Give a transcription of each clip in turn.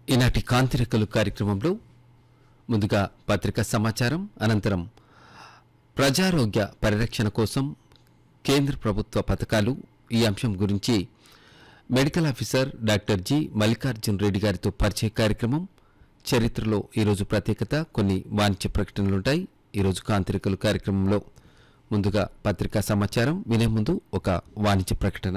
ఈనాటి కాంతిరెక్కలు కార్యక్రమంలో ముందుగా పత్రికా సమాచారం అనంతరం ప్రజారోగ్య పరిరక్షణ కోసం కేంద్ర ప్రభుత్వ పథకాలు ఈ అంశం గురించి medical officer doctor G Mallikarjun Reddy గారితో పరిచయ కార్యక్రమం చరిత్రలో ఈరోజు ప్రత్యేకత కొన్ని వాణిజ్య ప్రకటనలుంటాయి ఈరోజు కాంతిరెక్కలు కార్యక్రమంలో ముందుగా పత్రికా సమాచారం వినే ముందు ఒక వాణిజ్య ప్రకటన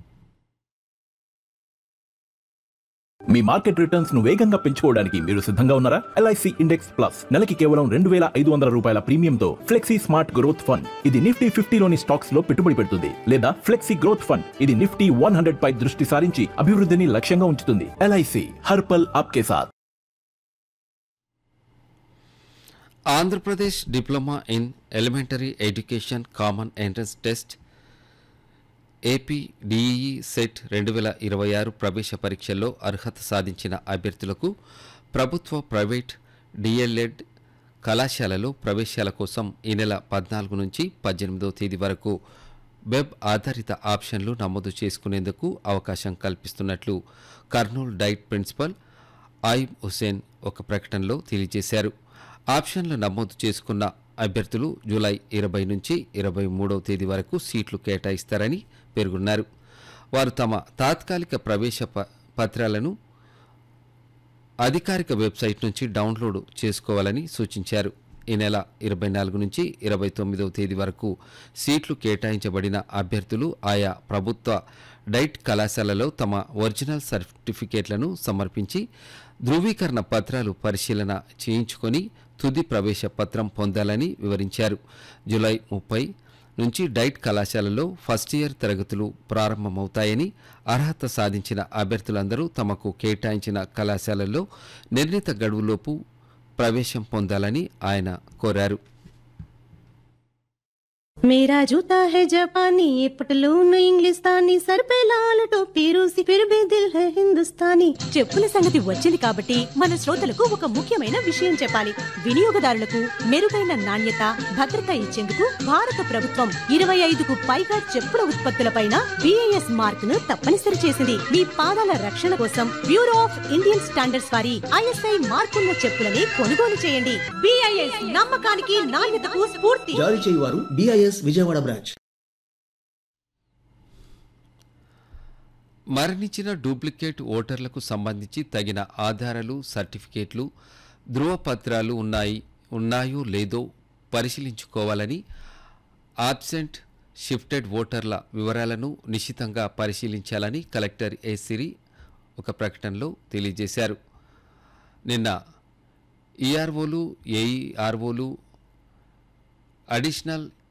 మీ మార్కెట్ రిటర్న్స్ ను వేగంగా పెంచుకోవడానికి మీరు సిద్ధంగా ఉన్నారా ఎల్ఐసి ఇండెక్స్ ప్లస్ నెలకి కేవలం రెండు వేల ఐదు వందల రూపాయల ప్రీమియంతో ఫ్లెక్సీ స్మార్ట్ గ్రోత్ ఫండ్ ఇది నిఫ్టీ ఫిఫ్టీలోని స్టాక్స్ లో పెట్టుబడి పెడుతుంది లేదా ఫ్లెక్సీ గ్రోత్ ఫండ్ ఇది నిఫ్టీ వన్ హండ్రెడ్ పై దృష్టి సారించి అభివృద్ధిని లక్ష్యంగా ఉంచుతుంది ఎల్ఐసి హర్పల్ ఆప్కే సాత్ Andhra Pradesh diploma in elementary education common entrance test AP DEE set రెండు వేల ఇరవై ఆరు ప్రవేశ పరీక్షల్లో అర్హత సాధించిన అభ్యర్థులకు ప్రభుత్వ ప్రైవేట్ డిఎల్ఎడ్ కళాశాలలో ప్రవేశాల కోసం ఈ నెల పద్నాలుగు నుంచి పద్దెనిమిదవ తేదీ వరకు వెబ్ ఆధారిత ఆప్షన్లు నమోదు చేసుకునేందుకు అవకాశం కల్పిస్తున్నట్లు కర్నూలు డైట్ ప్రిన్సిపల్ ఆయిబ్ హుసేన్ ఒక ప్రకటనలో తెలియజేశారు ఆప్షన్లు నమోదు చేసుకున్న అభ్యర్థులు జూలై ఇరవై నుంచి ఇరవై మూడవ తేదీ వరకు సీట్లు కేటాయిస్తారని పేర్కొన్నారు వారు తమ తాత్కాలిక ప్రవేశ ప- పత్రాలను అధికారిక వెబ్సైట్ నుంచి డౌన్లోడ్ చేసుకోవాలని సూచించారు ఈ నెల ఇరవై నాలుగు నుంచి ఇరవై తొమ్మిదవ తేదీ వరకు సీట్లు కేటాయించబడిన అభ్యర్థులు ఆయా ప్రభుత్వ డైట్ కళాశాలలో తమ ఒరిజినల్ సర్టిఫికేట్లను సమర్పించి ధృవీకరణ పత్రాలు పరిశీలన చేయించుకొని తుది ప్రవేశ పత్రం పొందాలని వివరించారు జూలై ముప్పై నుంచి డైట్ కళాశాలలో ఫస్ట్ ఇయర్ తరగతులు ప్రారంభమవుతాయని అర్హత సాధించిన అభ్యర్థులందరూ తమకు కేటాయించిన కళాశాలల్లో నిర్ణీత గడువులోపు ప్రవేశం పొందాలని ఆయన కోరారు मेरा जूता है जापानी ये पटलून इंग्लिस्तानी सर पे लाल टोपी रूसी फिर भी दिल है हिंदुस्तानी చెప్పుల సంగతి వచ్చింది కాబట్టి మన శ్రోతలకు ఒక ముఖ్యమైన విషయం చెప్పాలి వినియోగదారులకు మెరుగైన నాణ్యత భద్రత ఇచ్చేందుకు భారత ప్రభుత్వం ఇరవై ఐదుకు పైగా చెప్పుల ఉత్పత్తులపైన బిఐఎస్ మార్క్ ను తప్పనిసరి చేసింది మీ పాదాల రక్షణ కోసం బ్యూరో ఆఫ్ ఇండియన్ స్టాండర్డ్స్ వారి ఐఎస్ఐ మార్కున్న చెప్పులని కొనుగోలు చేయండి బిఐఎస్ నమ్మకానికి నాణ్యతకు స్ఫూర్తి జారీ చేయువారు డిఐఎస్ విజయవాడ బ్రాంచ్ మరణించిన డూప్లికేట్ ఓటర్లకు సంబంధించి తగిన ఆధారాలు సర్టిఫికేట్లు ధృవపత్రాలు ఉన్నాయి ఉన్నాయో లేదో పరిశీలించుకోవాలని ఆబ్సెంట్ షిఫ్టెడ్ ఓటర్ల వివరాలను నిశితంగా పరిశీలించాలని కలెక్టర్ ఏ సిరి ఒక ప్రకటనలో తెలియజేశారు నిన్న ఈఆర్ఓలు ఏఈఆర్ఓలు అడిషనల్